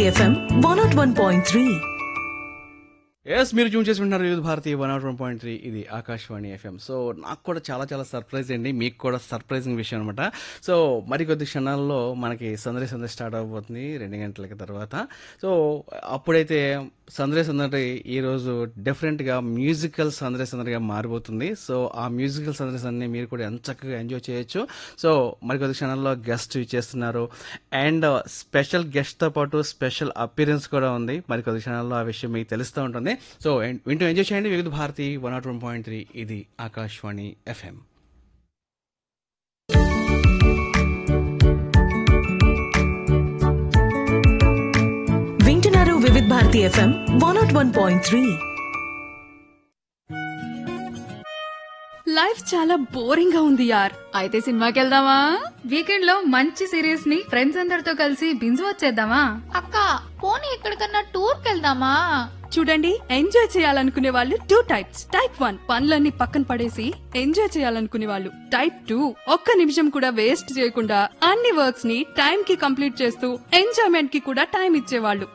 FM one nought one point three yes మీరు tune చేసి ఉంటున్నారు Vividh Bharati one nought one point three ఇది Akashvani FM so నాకు కూడా చాలా చాలా సర్ప్రైజ్ అండి మీకు కూడా సర్ప్రైజింగ్ విషయం అనమాట సో మరికొద్ది క్షణాల్లో మనకి సందడి సందడి స్టార్ట్ అవబోతుంది రెండు గంటలకి తర్వాత సో అప్పుడైతే సందడి సందడి ఈరోజు డిఫరెంట్గా మ్యూజికల్ సందడి సందడిగా మారిపోతుంది సో ఆ మ్యూజికల్ సందడి సందడిని మీరు కూడా ఎంత చక్కగా ఎంజాయ్ చేయొచ్చు సో మరికొద్ది క్షణాల్లో గెస్ట్ చేస్తున్నారు అండ్ స్పెషల్ గెస్ట్తో పాటు స్పెషల్ అపీరెన్స్ కూడా ఉంది మరికొద్ది క్షణాల్లో ఆ విషయం మీకు తెలుస్తూ ఉంటుంది సో ఎన్- వింటూ ఎంజాయ్ చేయండి Vividh Bharati one nought one point three ఇది ఆకాశవాణి ఎఫ్ఎం వింటున్నారు Vividh Bharati FM one nought one point three life చాలా బోరింగ్ గా ఉంది యార్ అయితే సినిమాకి వెళ్దామా వీకెండ్ లో మంచి సిరీస్ ని ఫ్రెండ్స్ అందరితో కలిసి బింజ్ వచ్చేద్దామా అక్క పోనీ ఎక్కడికన్నా టూర్ కెళ్దామా చూడండి ఎంజాయ్ చేయాలనుకునే వాళ్ళు టూ టైప్స్ టైప్ వన్ పనులన్నీ పక్కన పడేసి ఎంజాయ్ చేయాలనుకునే వాళ్ళు టైప్ టూ ఒక్క నిమిషం కూడా వేస్ట్ చేయకుండా అన్ని వర్క్స్ ని టైం కి కంప్లీట్ చేస్తూ ఎంజాయ్మెంట్ కి కూడా టైం ఇచ్చేవాళ్ళు